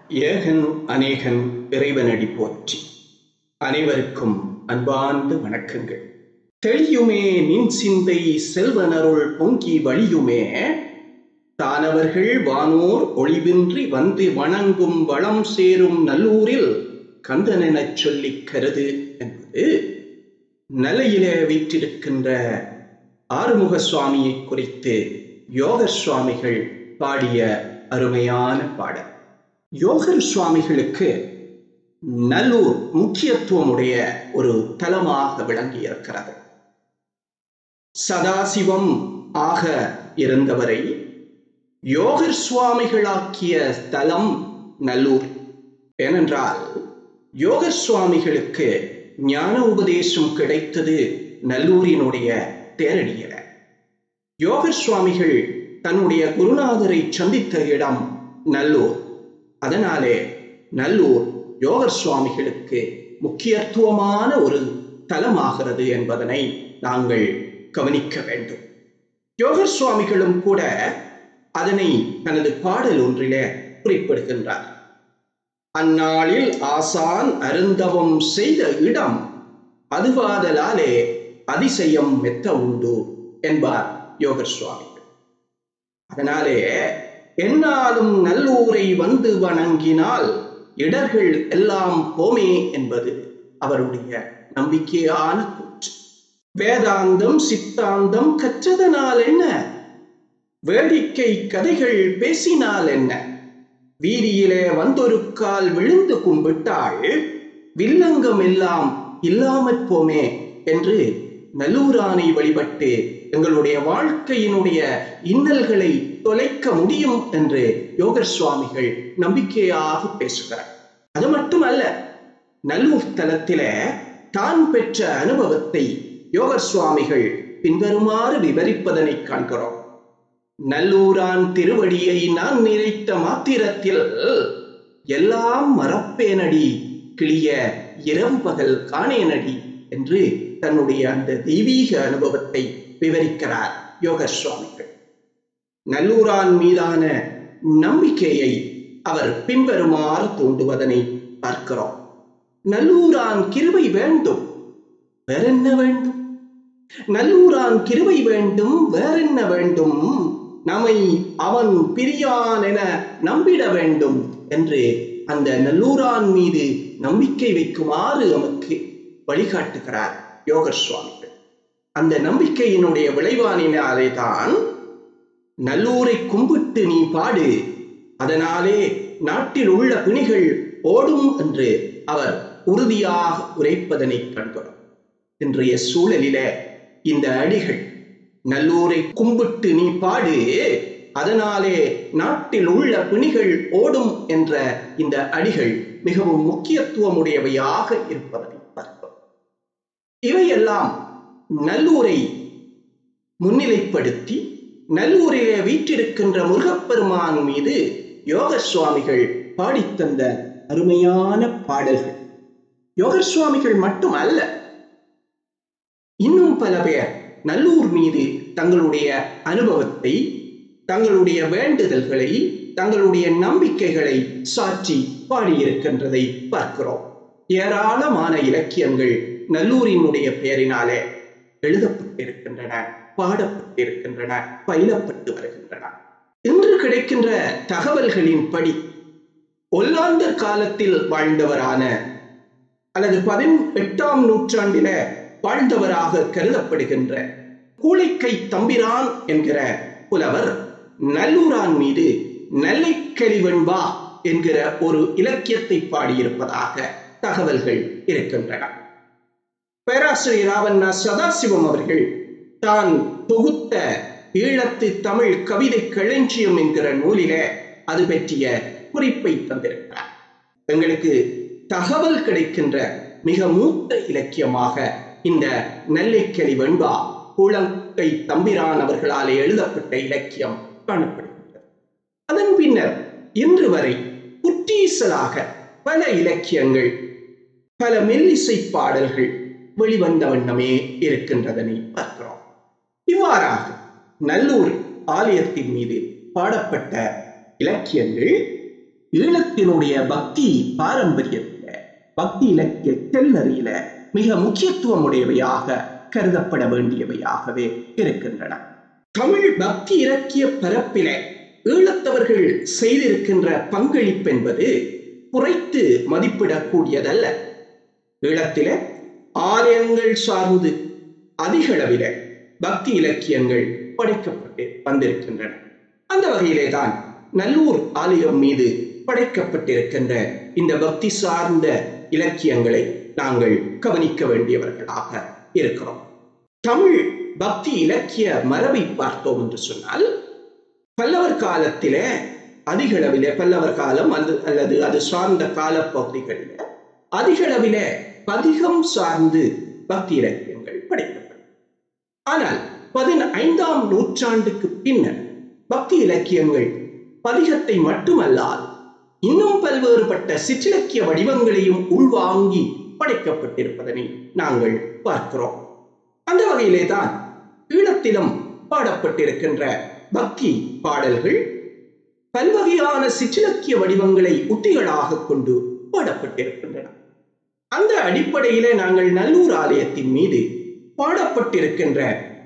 ஏகன் அநேகன் இறைவனடி போற்றி அனைவருக்கும் அன்பார்ந்த வணக்கங்கள் தெளியுமே நின் சிந்தை செல்வனருள் பொங்கி வழியுமே தானவர்கள் வானோர் ஒளிவின்றி வந்து வணங்கும் வளம் சேரும் நல்லூரில் கந்தனெனச் சொல்லிக் கருது என்பது நிலையிலே வீற்றிருக்கின்ற ஆறுமுக சுவாமியை குறித்து யோகர் சுவாமிகள் பாடிய அருமையான பாடல் யோகர் சுவாமிகளுக்கு நல்லூர் முக்கியத்துவமுடைய ஒரு தலமாக விளங்கி இருக்கிறது சதாசிவம் ஆக இருந்தவரை யோகர் சுவாமிகளாக்கிய தலம் நல்லூர் ஏனென்றால் யோகர் சுவாமிகளுக்கு ஞான உபதேசம் கிடைத்தது நல்லூரினுடைய தேரடியில யோகர் சுவாமிகள் தன்னுடைய குருநாதரை சந்தித்த இடம் நல்லூர் அதனாலே நல்லூர் யோகர் சுவாமிகளுக்கு முக்கியத்துவமான ஒரு தலமாகிறது என்பதனை நாங்கள் கவனிக்க வேண்டும் யோகர் சுவாமிகளும் கூட அதனை தனது பாடல் ஒன்றிலே குறிப்பிடுகின்றார் அந்நாளில் ஆசான் அருந்தவம் செய்த இடம் அதுவாதலாலே அதிசயம் மெத்த உண்டு என்பார் யோகர் சுவாமிகள் அதனாலே என்னாலும் நல்லூரை வந்து வணங்கினால் இடர்கள் எல்லாம் போமே என்பது அவருடைய நம்பிக்கையான கூற்று வேதாந்தம் சித்தாந்தம் கற்றதனால் என்ன வேடிக்கை கதைகள் பேசினால் என்ன வீதியிலே வந்தொரு கால் விழுந்து கும்பிட்டாள் வில்லங்கம் எல்லாம் இல்லாமற் போமே என்று நல்லூரானை வழிபட்டு எங்களுடைய வாழ்க்கையினுடைய இன்னல்களை தொலைக்க முடியும் என்று யோகர் சுவாமிகள் நம்பிக்கையாக பேசுகிறார் அது மட்டுமல்ல நல்லூர் தலத்தில தான் பெற்ற அனுபவத்தை யோகர் சுவாமிகள் பின்வருமாறு விவரிப்பதனை காண்கிறோம் நல்லூரான் திருவடியை நான் நினைத்த மாத்திரத்தில் எல்லாம் மறப்பேனடி கிளிய இரவு பகல் காணேனடி என்று தன்னுடைய அந்த தெய்வீக அனுபவத்தை விவரிக்கிறார் யோகர் சுவாமிகள் நல்லூரான் மீதான நம்பிக்கையை அவர் பின்வருமாறு தூண்டுவதனை பார்க்கிறோம் நல்லூரான் கிருவை வேண்டும் வேறென்ன வேண்டும் நல்லூரான் கிருவை வேண்டும் வேறென்ன வேண்டும் நம்மை அவன் பிரியான் என நம்பிட வேண்டும் என்று அந்த நல்லூரான் மீது நம்பிக்கை வைக்குமாறு நமக்கு வழிகாட்டுகிறார் யோகர் சுவாமிகள் அந்த நம்பிக்கையினுடைய விளைவானினாலே தான் நல்லூரை கும்பிட்டு நீ பாடு அதனாலே நாட்டில் உள்ள பிணிகள் ஓடும் என்று அவர் உறுதியாக உரைப்பதனை கண்கிறோம் இன்றைய சூழலில இந்த அடிகள் நல்லூரை கும்பிட்டு நீ பாடு அதனாலே நாட்டில் உள்ள பிணிகள் ஓடும் என்ற இந்த அடிகள் மிகவும் முக்கியத்துவமுடையவையாக இருப்பதை பார்க்கிறோம் இவையெல்லாம் நல்லூரை முன்னிலைப்படுத்தி நல்லூரிலே வீற்றிருக்கின்ற முருகப்பெருமான் மீது யோக சுவாமிகள் பாடித்தந்த அருமையான பாடல்கள் யோகர் சுவாமிகள் மட்டும் அல்ல இன்னும் பல பேர் நல்லூர் மீது தங்களுடைய அனுபவத்தை தங்களுடைய வேண்டுதல்களை தங்களுடைய நம்பிக்கைகளை சாற்றி பாடியிருக்கின்றதை பார்க்கிறோம் ஏராளமான இலக்கியங்கள் நல்லூரினுடைய பெயரினாலே எழுதப்பட்டிருக்கின்றன பாடப்பட்டிருக்கின்றன பயிலப்பட்டு வருகின்றன இன்று கிடைக்கின்ற தகவல்களின்படி ஒல்லாந்தர் காலத்தில் வாழ்ந்தவரான அல்லது பதினெட்டாம் நூற்றாண்டில வாழ்ந்தவராக கருதப்படுகின்ற கூளைக்கை தம்பிரான் என்கிற புலவர் நல்லூரான் மீது நல்லைக்கழிவெண்பா என்கிற ஒரு இலக்கியத்தை பாடியிருப்பதாக தகவல்கள் இருக்கின்றன பேராசிரியர் ராவண்ணா சதாசிவம் அவர்கள் தான் தொகுத்த ஈழத்து தமிழ் கவிதை களஞ்சியம் என்கிற நூலில அது பற்றிய குறிப்பை தந்திருக்கிறார் எங்களுக்கு தகவல் கிடைக்கின்ற மிக மூத்த இலக்கியமாக இந்த நெல்லைக்கலி வெண்பா குளங்கை தம்பிரான் அவர்களாலே எழுதப்பட்ட இலக்கியம் காணப்படுகின்றது அதன் பின்னர் இன்று வரை புற்றீசலாக பல இலக்கியங்கள் பல மெல்லிசை பாடல்கள் வெளிவந்த வண்ணமே இருக்கின்றதனை பார்க்கிறோம் இவ்வாறாக நல்லூர் ஆலயத்தின் மீது பாடப்பட்ட இலக்கியங்கள் ஈழத்தினுடைய பக்தி பாரம்பரியத்தில பக்தி இலக்கிய தெல்லறியில மிக முக்கியத்துவம் உடையவையாக கருதப்பட வேண்டியவையாகவே இருக்கின்றன தமிழ் பக்தி இலக்கிய பரப்பில ஈழத்தவர்கள் செய்திருக்கின்ற பங்களிப்பு என்பது குறைத்து மதிப்பிடக்கூடியதல்ல ஈழத்தில ஆலயங்கள் சார்ந்து அதிக அளவில பக்தி இலக்கியங்கள் படைக்கப்பட்டு வந்திருக்கின்றன அந்த வகையிலே தான் நல்லூர் ஆலயம் மீது படைக்கப்பட்டிருக்கின்ற இந்த பக்தி சார்ந்த இலக்கியங்களை நாங்கள் கவனிக்க வேண்டியவர்களாக இருக்கிறோம் தமிழ் பக்தி இலக்கிய மரபை பார்த்தோம் என்று சொன்னால் பல்லவர் காலத்தில அதிக அளவில பல்லவர் காலம் அல்லது அல்லது அது சார்ந்த காலப்பகுதிகளில் அதிக அளவில பதிகம் சார்ந்து பக்தி இலக்கியங்கள் படைக்கப்படும் ஆனால் பதினைந்தாம் நூற்றாண்டுக்கு பின்னர் பக்தி இலக்கியங்கள் பதிகத்தை மட்டுமல்லாது இன்னும் பல்வேறுபட்ட சிற்றிலக்கிய வடிவங்களையும் உள்வாங்கி படைக்கப்பட்டிருப்பதனை நாங்கள் பார்க்கிறோம் அந்த வகையிலே தான் ஈழத்திலும் பாடப்பட்டிருக்கின்ற பக்தி பாடல்கள் பல்வகையான சிற்றிலக்கிய வடிவங்களை உத்திகளாக கொண்டு பாடப்பட்டிருக்கின்றன அந்த அடிப்படையிலே நாங்கள் நல்லூர் ஆலயத்தின் மீது பாடப்பட்டிருக்கின்ற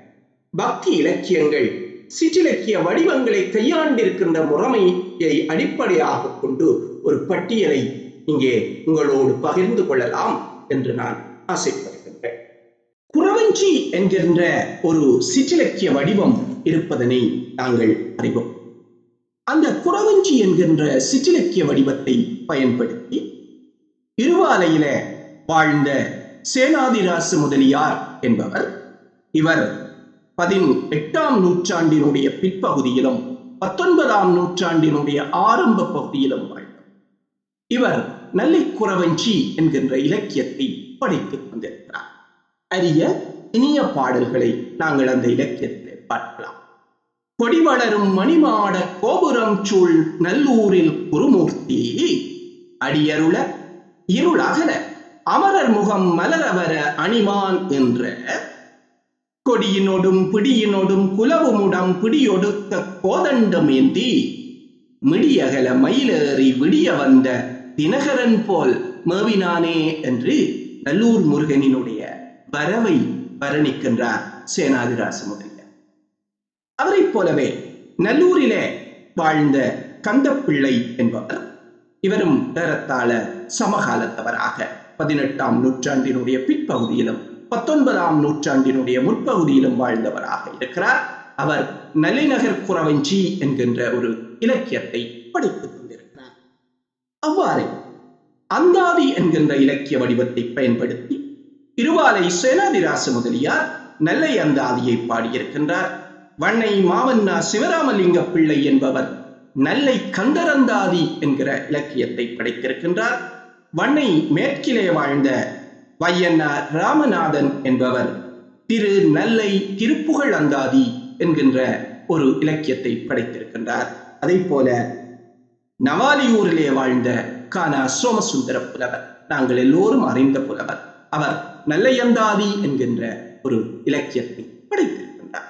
பக்தி இலக்கியங்கள் சிற்றிலக்கிய வடிவங்களை கையாண்டிருக்கின்ற முறைமையை அடிப்படையாக கொண்டு ஒரு பட்டியலை இங்கே உங்களோடு பகிர்ந்து கொள்ளலாம் என்று நான் ஆசைப்படுகின்றேன் குறவஞ்சி என்கின்ற ஒரு சிற்றிலக்கிய வடிவம் இருப்பதனை நாங்கள் அறிவோம் அந்த குறவஞ்சி என்கின்ற சிற்றிலக்கிய வடிவத்தை பயன்படுத்தி இருவாலையில வாழ்ந்த சேனாதிராசு முதலியார் என்பவர் இவர் பதினெட்டாம் நூற்றாண்டினுடைய பிற்பகுதியிலும் பத்தொன்பதாம் நூற்றாண்டினுடைய ஆரம்ப பகுதியிலும் வாழ்ந்தார் இவர் நல்லை குறவஞ்சி என்கின்ற இலக்கியத்தை படைத்துக் கொண்டிருக்கிறார் அரிய இனிய பாடல்களை நாங்கள் அந்த இலக்கியத்திலே பார்க்கலாம் கொடி வளரும் மணிமாட கோபுரம் சூழ் நல்லூரில் குருமூர்த்தி அடியருள இருள் அகல அமரர் முகம் மலரவர அணிமான் என்ற கொடியினோடும் பிடியினோடும் குலவுமுடம் பிடியொடுத்த கோதண்டமேந்தி மிடியகல மயிலேறி விடிய வந்த தினகரன் போல் மேவினானே என்று நல்லூர் முருகனினுடைய வரவை வர்ணிக்கின்றார் சேனாதிராச முதலியார் அவரைப் போலவே நல்லூரிலே வாழ்ந்த கந்தப்பிள்ளை என்பவர் இவரும் ஏறத்தாழ சமகாலத்தவராக பதினெட்டாம் நூற்றாண்டினுடைய பிற்பகுதியிலும் பத்தொன்பதாம் நூற்றாண்டினுடைய முற்பகுதியிலும் வாழ்ந்தவராக இருக்கிறார் அவர் நல்லிநகர் குறவஞ்சி என்கின்ற ஒரு இலக்கியத்தை படித்துக் கொண்டிருக்கிறார் அவ்வாறே அந்தாதி என்கின்ற இலக்கிய வடிவத்தை பயன்படுத்தி திருவாலை சேனாதிராச முதலியார் நல்லை அந்தாதியை பாடியிருக்கின்றார் வண்ணை மாவண்ணா சிவராமலிங்க பிள்ளை என்பவர் நல்லை கந்தரந்தாதி என்கிற இலக்கியத்தை படைத்திருக்கின்றார் வண்ணை மேற்கிலே வாழ்ந்த வையன்னார் ராமநாதன் என்பவர் திரு நல்லை திருப்புகழ் அந்தாதி என்கின்ற ஒரு இலக்கியத்தை படைத்திருக்கின்றார் அதே போல நவாலியூரிலே வாழ்ந்த கானா சோமசுந்தர புலவர் நாங்கள் எல்லோரும் அறிந்த புலவர் அவர் நல்லையந்தாதி என்கின்ற ஒரு இலக்கியத்தை படைத்திருக்கின்றார்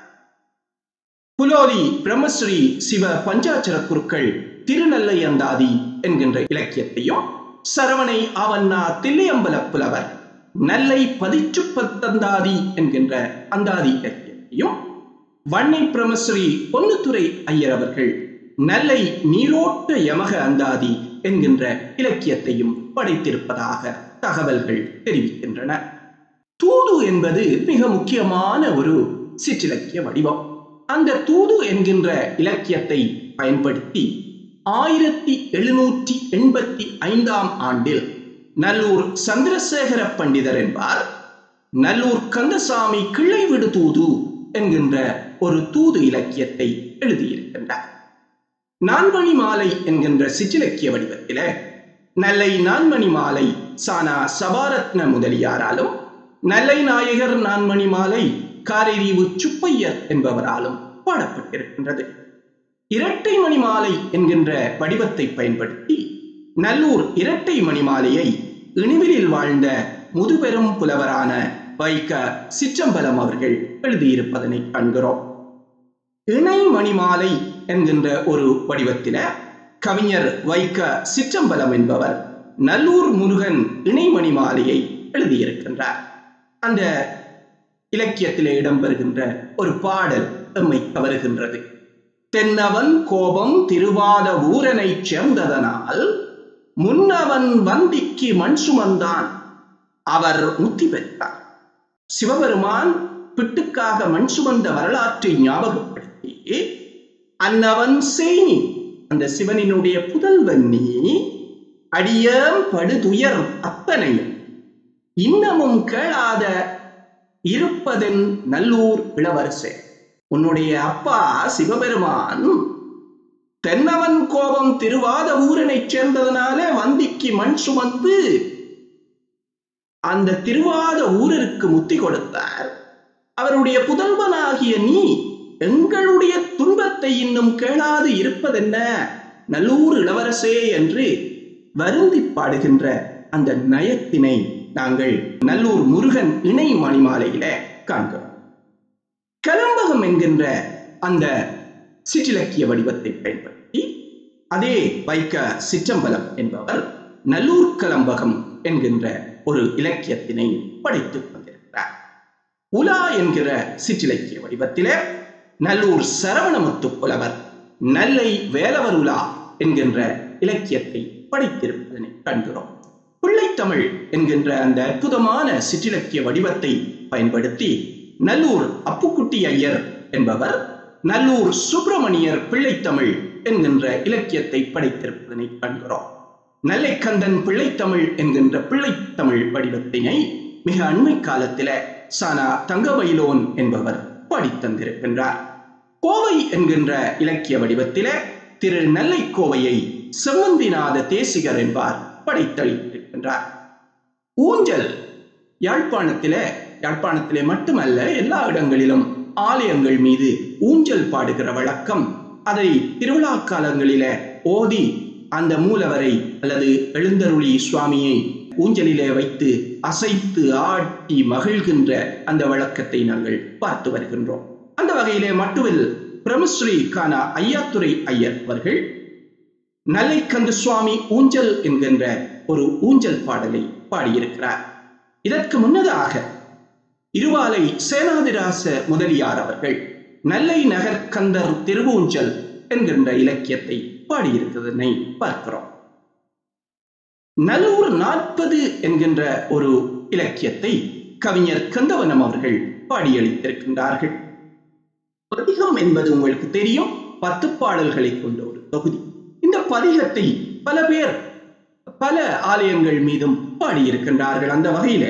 புலோதி பிரம்மஸ்ரீ சிவ பஞ்சாச்சர குருக்கள் திருநல்லையந்தாதி என்கின்ற இலக்கியத்தையும் சரவணை ஆவண்ணா தில்லையம்பல புலவர் நல்லை பதிற்று பத்தந்தாதி என்கின்ற அந்தாதி இலக்கியத்தையும் வண்ணை பிரமஸ்ரீ பொன்னுத்துறை ஐயர் அவர்கள் நல்லை நீரோட்ட யமக அந்தாதி என்கின்ற இலக்கியத்தையும் படைத்திருப்பதாக தகவல்கள் தெரிவிக்கின்றன தூது என்பது மிக முக்கியமான ஒரு சிற்றிலக்கிய வடிவம் அந்த தூது என்கின்ற இலக்கியத்தை பயன்படுத்தி ஆயிரத்தி எழுநூற்றி எண்பத்தி ஐந்தாம் ஆண்டில் நல்லூர் சந்திரசேகர பண்டிதர் என்பார் நல்லூர் கந்தசாமி கிளை விடு தூது என்கின்ற ஒரு தூது இலக்கியத்தை எழுதியிருக்கின்றார் நான்மணி மாலை என்கின்ற சிற்றிலக்கிய வடிவத்தில நல்லை நான்மணி மாலை சானா சபாரத்ன முதலியாராலும் நல்லை நாயகர் நான்மணி மாலை காரைதீவு சுப்பையர் என்பவராலும் பாடப்பட்டிருக்கின்றது இரட்டை மணி மாலை என்கின்ற வடிவத்தை பயன்படுத்தி நல்லூர் இரட்டை மணி மாலையை இணிவிலில் வாழ்ந்த முதுபெரும் புலவரான வைக்க சிற்றம்பலம் அவர்கள் எழுதியிருப்பதனை காண்கிறோம் இணை மணிமாலை என்கின்ற ஒரு வடிவத்தில கவிஞர் வைக்க சிற்றம்பலம் என்பவர் நல்லூர் முருகன் இணைமணி மாலையை எழுதியிருக்கின்றார் அந்த இலக்கியத்திலே இடம்பெறுகின்ற ஒரு பாடல் எம்மை கவருகின்றது தென்னவன் கோபம் திருவாத ஊரனைச் சேர்ந்ததனால் முன்னவன் வந்திக்கு மண் சுமந்தான் அவர் முத்தி பெற்றார் சிவபெருமான் பிட்டுக்காக மண் சுமந்த வரலாற்றை ஞாபகப்படுத்தி அன்னவன் சேனி அந்த சிவனினுடைய புதல்வன் நீ அடியம் படுதுயர் அத்தனையும் இன்னமும் கேளாத இருப்பதென் நல்லூர் இளவரசே உன்னுடைய அப்பா சிவபெருமான் தென்னவன் கோபம் திருவாத ஊரனைச் சேர்ந்ததனால வந்திக்கு மண் சுமந்து அந்த திருவாத ஊரருக்கு முத்தி கொடுத்தார் அவருடைய புதல்வனாகிய நீ எங்களுடைய துன்பத்தை இன்னும் கேளாது இருப்பதென்ன நல்லூர் இளவரசே என்று வருந்தி பாடுகின்ற அந்த நயத்தினை நாங்கள் நல்லூர் முருகன் இணை மணிமாலையில காண்கிறோம் கலம்பகம் என்கின்ற அந்த சிற்றிலக்கிய வடிவத்தை பயன்படுத்தி அதே வைக்க சிற்றம்பலம் என்பவர் நல்லூர் கலம்பகம் என்கின்ற ஒரு இலக்கியத்தினை படைத்துக் கொண்டிருக்கிறார் உலா என்கிற சிற்றிலக்கிய வடிவத்திலே நல்லூர் சரவணமுத்து புலவர் நல்லை வேலவர் உலா என்கின்ற இலக்கியத்தை படைத்திருப்பதனை காண்கிறோம் பிள்ளைத்தமிழ் என்கின்ற அந்த அற்புதமான சிற்றிலக்கிய வடிவத்தை பயன்படுத்தி நல்லூர் அப்புக்குட்டி ஐயர் என்பவர் நல்லூர் சுப்பிரமணியர் பிள்ளைத்தமிழ் என்கின்ற இலக்கியத்தை படைத்திருப்பதனை காண்கிறோம் நல்லைக்கந்தன் பிள்ளைத்தமிழ் என்கின்ற பிள்ளைத்தமிழ் வடிவத்தினை மிக அண்மை காலத்தில சானா தங்கவயிலோன் என்பவர் பாடித்தந்திருக்கின்றார் கோவை என்கின்ற இலக்கிய வடிவத்தில திரு நெல்லை கோவையை செம்மந்திநாத தேசிகர் என்பார் படைத்தளித்திருக்கின்றார் ஊஞ்சல் யாழ்ப்பாணத்திலே யாழ்ப்பாணத்திலே மட்டுமல்ல எல்லா இடங்களிலும் ஆலயங்கள் மீது ஊஞ்சல் பாடுகிற வழக்கம் அதை திருவிழா காலங்களிலே ஓதி அந்த மூலவரை அல்லது எழுந்தருளி சுவாமியை ஊஞ்சலிலே வைத்து அசைத்து ஆட்டி மகிழ்கின்ற அந்த வழக்கத்தை நாங்கள் பார்த்து வருகின்றோம் அந்த வகையிலே மட்டுவில் பிரமஸ்ரீ கானா ஐயாத்துரை ஐயர் அவர்கள் நல்லைக்கந்து சுவாமி ஊஞ்சல் என்கின்ற ஒரு ஊஞ்சல் பாடலை பாடியிருக்கிறார் இதற்கு முன்னதாக இருவாலை சேனாதிராச முதலியார் அவர்கள் நல்லை நகர் கந்தர் திருவூஞ்சல் என்கின்ற இலக்கியத்தை பாடியிருக்கிறதனை பார்க்கிறோம் நல்லூர் நாற்பது என்கின்ற ஒரு இலக்கியத்தை கவிஞர் கந்தவனம் அவர்கள் பாடியளித்திருக்கின்றார்கள் பதிகம் என்பது உங்களுக்கு தெரியும் பத்து பாடல்களை கொண்ட ஒரு தொகுதி இந்த பதிகத்தை பல பேர் பல ஆலயங்கள் மீதும் பாடியிருக்கின்றார்கள் அந்த வகையில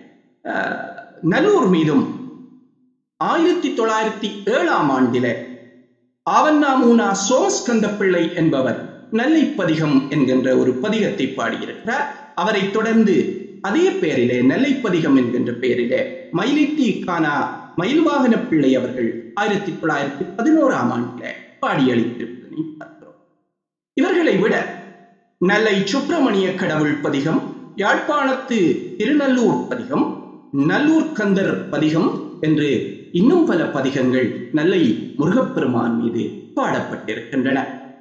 நல்லூர் மீதும் ஆயிரத்தி தொள்ளாயிரத்தி ஏழாம் ஆண்டில ஆவண்ணாமூனா சோமஸ்கந்த பிள்ளை என்பவர் நல்லை பதிகம் என்கின்ற ஒரு பதிகத்தை பாடியிருக்கிறார் அவரை தொடர்ந்து அதே பெயரிலே நெல்லை பதிகம் என்கின்ற பெயரிலே மயிலிட்டி கானா மயில்வாகன பிள்ளை அவர்கள் ஆயிரத்தி தொள்ளாயிரத்தி பதினோராம் ஆண்டில பாடியளித்திருப்பதனை பார்க்கிறோம் இவர்களை விட நல்லை சுப்பிரமணிய கடவுள் பதிகம் யாழ்ப்பாணத்து திருநல்லூர் பதிகம் நல்லூர் கந்தர் பதிகம் என்று இன்னும் பல பதிகங்கள் நல்லை முருகப்பெருமான் மீது பாடப்பட்டிருக்கின்றன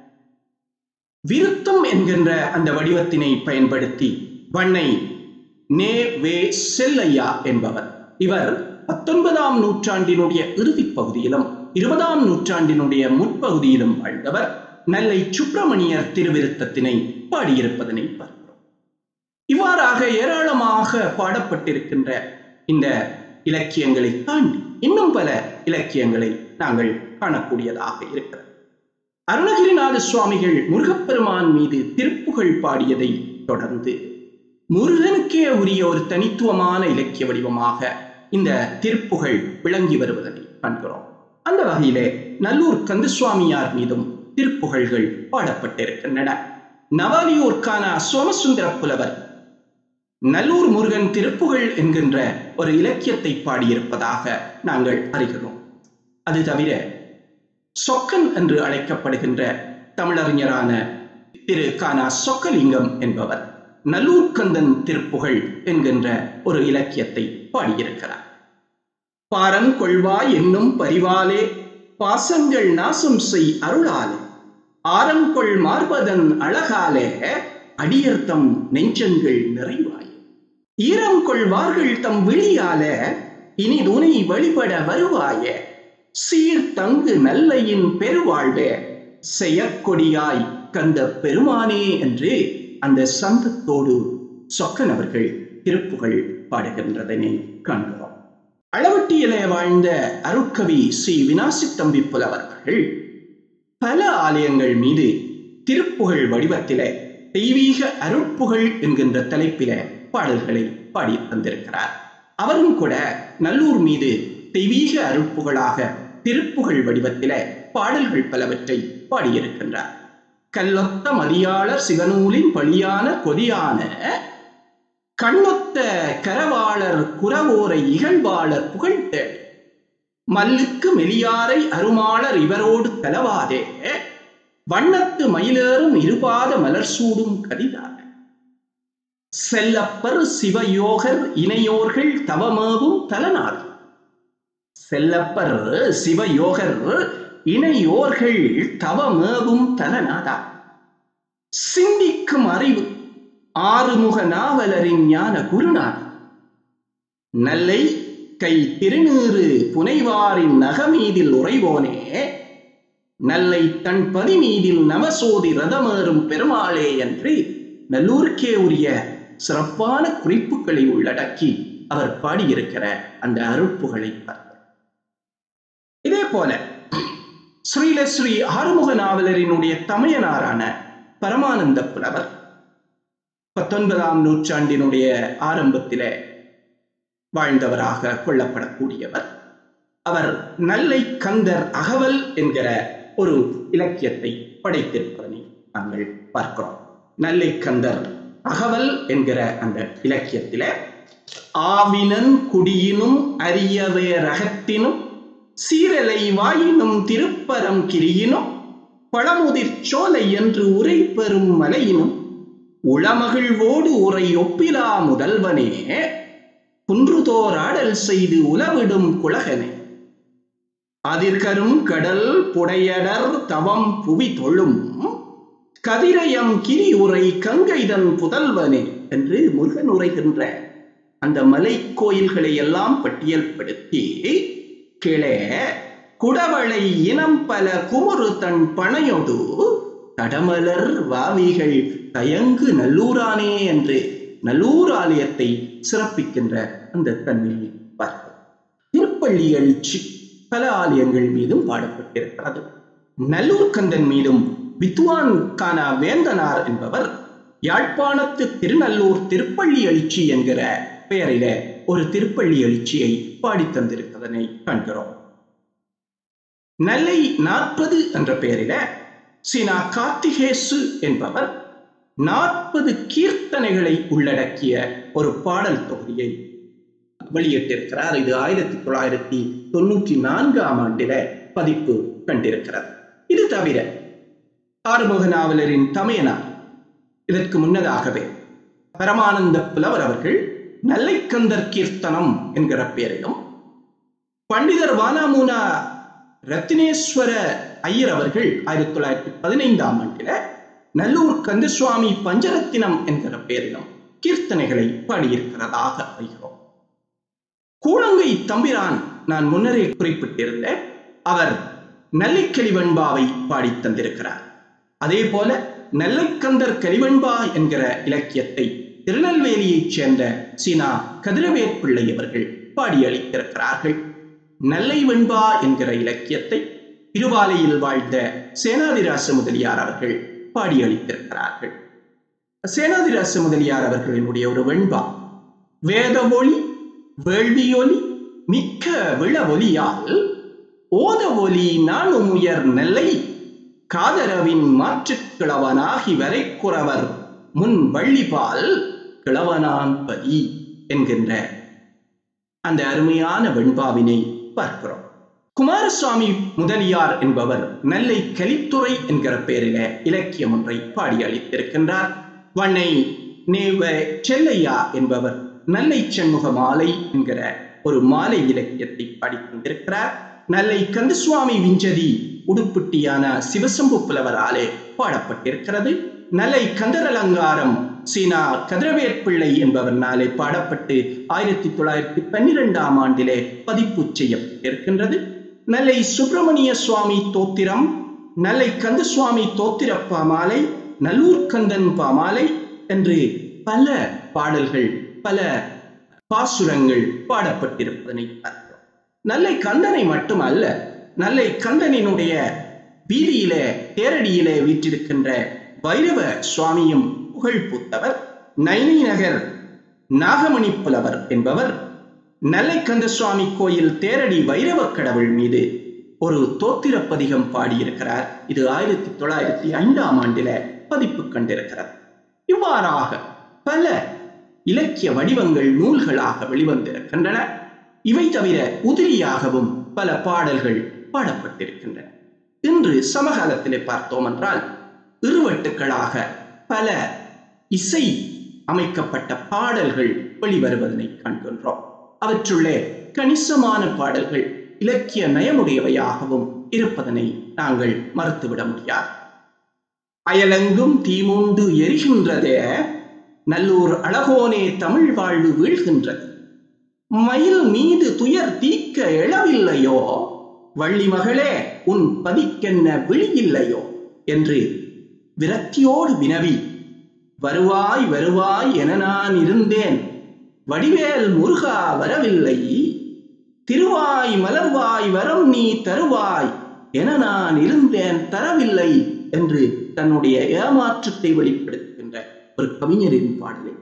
விருத்தம் என்கின்ற அந்த வடிவத்தினை பயன்படுத்தி வண்ணை நே வே செல்லையா என்பவர் இவர் பத்தொன்பதாம் நூற்றாண்டினுடைய இறுதிப் பகுதியிலும் இருபதாம் நூற்றாண்டினுடைய முற்பகுதியிலும் வாழ்ந்தவர் நல்லை சுப்பிரமணியர் திருவிருத்தத்தினை பாடியிருப்பதனை பார்க்கிறோம் இவ்வாறாக ஏராளமாக பாடப்பட்டிருக்கின்ற இந்த இலக்கியங்களை தாண்டி இன்னும் பல இலக்கியங்களை நாங்கள் காணக்கூடியதாக இருக்கிறது அருணகிரிநாத சுவாமிகள் முருகப்பெருமான் மீது திருப்புகழ் பாடியதை தொடர்ந்து முருகனுக்கே உரிய ஒரு தனித்துவமான இலக்கிய வடிவமாக இந்த திருப்புகழ் விளங்கி வருவதனை காண்கிறோம் அந்த வகையிலே நல்லூர் கந்தசுவாமியார் மீதும் திருப்புகழ்கள் பாடப்பட்டிருக்கின்றன நவாலியூர்கான சோமசுந்தர புலவர் நல்லூர் முருகன் திருப்புகழ் என்கின்ற ஒரு இலக்கியத்தை பாடியிருப்பதாக நாங்கள் அறிகிறோம் அது தவிர சொக்கன் என்று அழைக்கப்படுகின்ற தமிழறிஞரான திரு கானா சொக்கலிங்கம் என்பவர் நல்லூர்கந்தன் திருப்புகழ் என்கின்ற ஒரு இலக்கியத்தை பாடியிருக்கிறார் பாரம் கொள்வாய் என்னும் பரிவாலே பாசங்கள் நாசம் செய் அருளாலே ஆரங்கொள் மார்பதன் அழகாலே அடியர்த்தம் நெஞ்சங்கள் நிறைவாய் ஈரங்கொள்வார்கள் தம் விழியால இனி துணை வழிபட வருவாய சீர் தங்கு நல்லையின் பெருவாழ்வே செயற்கொடியாய் கந்த பெருமானே என்று அந்த சந்தத்தோடு சொக்கன் அவர்கள் திருப்புகழ் பாடுகின்றதனை காண்கிறோம் அளவட்டியிலே வாழ்ந்த அருட்கவி ஸ்ரீ வினாசித்தம்பி புலவர்கள் பல ஆலயங்கள் மீது திருப்புகழ் வடிவத்திலே தெய்வீக அருட்புகழ் என்கின்ற தலைப்பில பாடல்களை பாடி தந்திருக்கிறார் அவரும் கூட நல்லூர் மீது தெய்வீக அருட்புகழாக திருப்புகழ் வடிவத்தில பாடல்கள் பலவற்றை பாடியிருக்கின்றார் கல்லொத்த மதியாளர் சிவனூலின் பழியான கொதியான கண்ணொத்த கரவாளர் குரவோரை இகழ்வாளர் புகழ்த்த மல்லுக்கு மெலியாரை அருமாளர் இவரோடு தலவாதே வண்ணத்து மயிலேறும் இருபாத மலர் சூடும் கதிதாக செல்லப்பர் சிவயோகர் இணையோர்கள் தவமேவும் தலநாள் செல்லப்பர் சிவயோகர் இணையோர்கள் தவமேவும் தலநாதா சிந்திக்கும் அறிவு ஆறுமுக நாவலரின் ஞான குருநாதா நல்லை கை திருநீறு புனைவாரின் நகமீதில் உறைவோனே நல்லை தன் பதி மீதில் நமசோதி ரதமேறும் பெருமாளே என்று நல்லூருக்கே உரிய சிறப்பான குறிப்புகளை உள்ளடக்கி அவர் பாடியிருக்கிற அந்த அருட்புகளை பார்க்கிறோம் இதே போல ஸ்ரீலஸ்ரீ ஆறுமுக நாவலரினுடைய தமையனாரான பரமானந்த புலவர் பத்தொன்பதாம் நூற்றாண்டினுடைய ஆரம்பத்தில வாழ்ந்தவராக கொள்ளப்படக்கூடியவர் அவர் நல்லை கந்தர் அகவல் என்கிற ஒரு இலக்கியத்தை படைத்திருப்பதனை நாங்கள் பார்க்கிறோம் நல்லை கந்தர் அகவல் என்கிற அந்த இலக்கியத்தில ஆவினன் குடியினும் அரியவே ரகத்தினும் சீரலை வாயினும் திருப்பரம் கிரியினும் பழமுதிர் சோலை என்று உரை பெறும் மலையினும் உளமகிழ்வோடு உரை ஒப்பிலா முதல்வனே குன்றுதோர் ஆடல் செய்து உலவிடும் குலகனே அதிர்கரும் கடல் புடையடர் தவம் புவி தொழும் கதிரயம் கிரி உரை கங்கைதன் புதல்வனே என்று முருகன் உரைகின்ற அந்த மலை கோயில்களை எல்லாம் பட்டியல்படுத்தி கிளே குடவளை இனம் பல குமுறு தன் பனையொடு தடமலர் வாவிகள் தயங்கு நல்லூரானே என்று நல்லூர் ஆலயத்தை சிறப்பிக்கின்ற அந்த தன்மையை பார்க்கிறோம் திருப்பள்ளி எழுச்சி பல ஆலயங்கள் மீதும் பாடப்பட்டிருக்கிறது நல்லூர் கந்தன் மீதும் வித்வான் கானா வேந்தனார் என்பவர் யாழ்ப்பாணத்து திருநல்லூர் திருப்பள்ளி எழுச்சி என்கிற பெயரில ஒரு திருப்பள்ளி எழுச்சியை பாடி தந்திருப்பதனை காண்கிறோம் நெல்லை நாற்பது என்ற பெயரில சீனா கார்த்திகேசு என்பவர் நாற்பது கீர்த்தனைகளை உள்ளடக்கிய ஒரு பாடல் தொகுதியை வெளியிட்டிருக்கிறார் இது ஆயிரத்தி தொள்ளாயிரத்தி தொண்ணூற்றி நான்காம் ஆண்டில பதிப்பு கண்டிருக்கிறது இது தவிர ஆறுமுக நாவலரின் தமையனார் இதற்கு முன்னதாகவே பரமானந்த புலவர் அவர்கள் நல்லைக்கந்தர் கீர்த்தனம் என்கிற பெயரிலும் பண்டிதர் வானாமூனா ரத்தினேஸ்வர ஐயர் அவர்கள் ஆயிரத்தி தொள்ளாயிரத்தி பதினைந்தாம் ஆண்டில நல்லூர் கந்தசுவாமி பஞ்சரத்தினம் என்கிற பெயரிலும் கீர்த்தனைகளை பாடியிருக்கிறதாக அறிகிறோம் கூழங்கை தம்பிரான் நான் முன்னரே குறிப்பிட்டிருந்தேன் அவர் நல்லைக்கலிவெண்பாவை பாடி தந்திருக்கிறார் அதே போல நெல்லைக்கந்தர் கலிவெண்பா என்கிற இலக்கியத்தை திருநெல்வேலியைச் சேர்ந்த சீனா கதிரவேற் பிள்ளை அவர்கள் பாடியளித்திருக்கிறார்கள் நல்லை வெண்பா என்கிற இலக்கியத்தை திருவாலையில் வாழ்ந்த சேனாதிராச முதலியார் அவர்கள் பாடியளித்திருக்கிறார்கள் சேனாதிராச முதலியார் அவர்களினுடைய ஒரு வெண்பா வேத ஒளி வேள்வியொலி மிக்க விழ ஒலியால் ஓத ஒலி நானும் உயர் நெல்லை காதரவின் மாற்றுக் கிழவனாகி வரைக்குறவர் முன் வள்ளிபால் கிழவனான் பதி என்கின்ற அந்த அருமையான வெண்பாவினை பார்க்கிறோம் குமாரசுவாமி முதலியார் என்பவர் நெல்லை கலித்துறை என்கிற பெயரில இலக்கியம் ஒன்றை பாடி அளித்திருக்கின்றார் வண்ணை நேவ செல்லையா என்பவர் நல்லை செண்முக மாலை என்கிற ஒரு மாலை இலக்கியத்தை பாடி தந்திருக்கிறார் நல்லை கந்தசுவாமி விஞ்சதி உடுப்பிட்டியான சிவசம்பு புலவராலே பாடப்பட்டிருக்கிறது நலை கந்தரலங்காரம் சீனா கதிரவேற்பிள்ளை என்பவர்னாலே பாடப்பட்டு ஆயிரத்தி தொள்ளாயிரத்தி பன்னிரெண்டாம் ஆண்டிலே பதிப்பு செய்யப்பட்டிருக்கின்றது நெல்லை சுப்பிரமணிய சுவாமி தோத்திரம் நெல்லை கந்தசுவாமி தோத்திர பாமாலை நல்லூர் கந்தன் பாமாலை என்று பல பாடல்கள் பல பாசுரங்கள் பாடப்பட்டிருப்பதனை பார்க்கிறோம் நல்லை கந்தனை மட்டுமல்ல நல்லை கந்தனினுடைய வீதியிலே தேரடியிலே வீற்றிருக்கின்ற வைரவ சுவாமியும் புகழ் பூத்தவர் நைனி நகர் நாகமணி புலவர் என்பவர் நல்லைக்கந்த சுவாமி கோயில் தேரடி வைரவ கடவுள் மீது ஒரு தோத்திர பதிகம் பாடியிருக்கிறார் இது ஆயிரத்தி தொள்ளாயிரத்தி ஐந்தாம் ஆண்டில பதிப்பு கண்டிருக்கிறார் இவ்வாறாக பல இலக்கிய வடிவங்கள் நூல்களாக வெளிவந்திருக்கின்றன இவை தவிர உதிரியாகவும் பல பாடல்கள் பாடப்பட்டிருக்கின்றன இன்று சமகாலத்திலே பார்த்தோம் என்றால் இருவட்டுக்களாக பல இசை அமைக்கப்பட்ட பாடல்கள் வெளிவருவதனை காண்கின்றோம் அவற்றுள்ளே கணிசமான பாடல்கள் இலக்கிய நயமுடையவையாகவும் இருப்பதனை நாங்கள் மறுத்துவிட முடியாது அயலெங்கும் தீமுண்டு எரிகின்றதே நல்லூர் அழகோனே தமிழ் வாழ்வு வீழ்கின்றது மயில் மீது துயர் தீக்க எழவில்லையோ வள்ளி மகளே உன் பதிக்கென்ன விழியில்லையோ என்று விரக்தியோடு வினவி வருவாய் வருவாய் என நான் இருந்தேன் வடிவேல் முருகா வரவில்லை திருவாய் மலர்வாய் வரம் நீ தருவாய் என நான் இருந்தேன் தரவில்லை என்று தன்னுடைய ஏமாற்றத்தை வெளிப்படுத்துகின்ற ஒரு கவிஞரின் பாடலை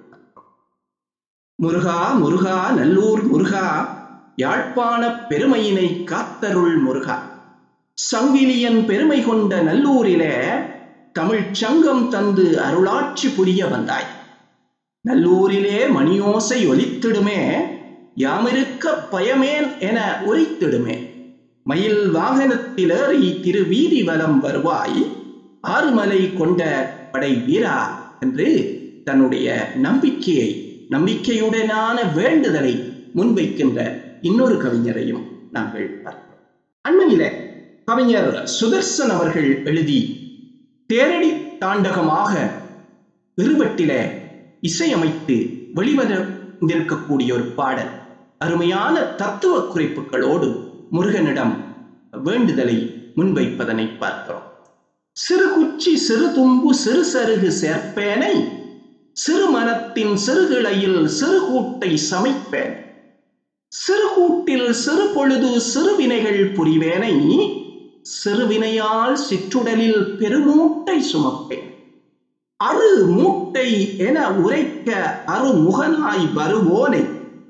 முருகா முருகா நல்லூர் முருகா யாழ்ப்பாண பெருமையினை காத்தருள் முருகா சங்கிலியன் பெருமை கொண்ட நல்லூரிலே தமிழ் சங்கம் தந்து அருளாட்சி புரிய வந்தாய் நல்லூரிலே மணியோசை ஒலித்திடுமே யாமிருக்க பயமேன் என ஒலித்திடுமே மயில் வாகனத்திலேறி திருவீதி வலம் வருவாய் ஆறுமலை கொண்ட படை வீரா என்று தன்னுடைய நம்பிக்கையை நம்பிக்கையுடனான வேண்டுதலை முன்வைக்கின்ற இன்னொரு கவிஞரையும் நாங்கள் பார்க்கிறோம் அண்மையில கவிஞர் சுதர்சன் அவர்கள் எழுதி தேரடி தாண்டகமாக இருவட்டில இசையமைத்து வெளிவந்திருக்கக்கூடிய ஒரு பாடல் அருமையான தத்துவ குறிப்புகளோடு முருகனிடம் வேண்டுதலை முன்வைப்பதனை பார்க்கிறோம் சிறு குச்சி சிறு தும்பு சிறு சருகு சேர்ப்பேனை சிறு மனத்தின் சிறுகிளையில் சிறுகூட்டை சமைப்பேன் சிறுகூட்டில் சிறு பொழுது சிறுவினைகள் புரிவேனை சிறுவினையால் சிற்றுடலில் பெருமூட்டை சுமப்பேன் அரு மூட்டை என உரைக்க அருமுகனாய் வருவோனை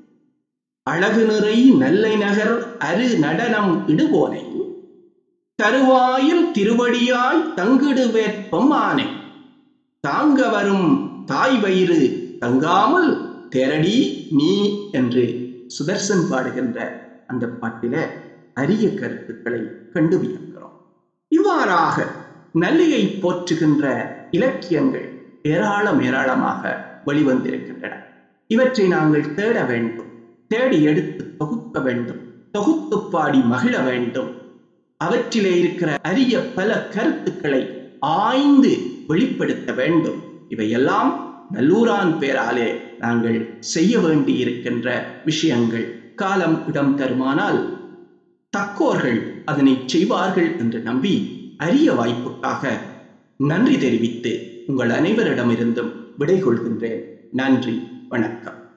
அழகு நிறை நல்லை நகர் அரு நடனம் இடுவோனை தருவாயில் திருவடியாய் தங்கிடுவேற் பொம்மானை தாங்க வரும் தாய் வயிறு தங்காமல் தேரடி நீ என்று சுதர்சன் பாடுகின்ற அந்த பாட்டில அரிய கருத்துக்களை கண்டு வியக்கிறோம் இவ்வாறாக நல்லியை போற்றுகின்ற இலக்கியங்கள் ஏராளம் ஏராளமாக வெளிவந்திருக்கின்றன இவற்றை நாங்கள் தேட வேண்டும் தேடி எடுத்து தொகுக்க வேண்டும் தொகுத்து பாடி மகிழ வேண்டும் அவற்றிலே இருக்கிற அரிய பல கருத்துக்களை ஆய்ந்து வெளிப்படுத்த வேண்டும் இவையெல்லாம் நல்லூரான் பேராலே நாங்கள் செய்ய வேண்டி இருக்கின்ற விஷயங்கள் காலம் இடம் தருமானால் தக்கோர்கள் அதனை செய்வார்கள் என்று நம்பி அரிய வாய்ப்புக்காக நன்றி தெரிவித்து உங்கள் அனைவரிடமிருந்தும் விடை கொள்கின்றேன் நன்றி வணக்கம்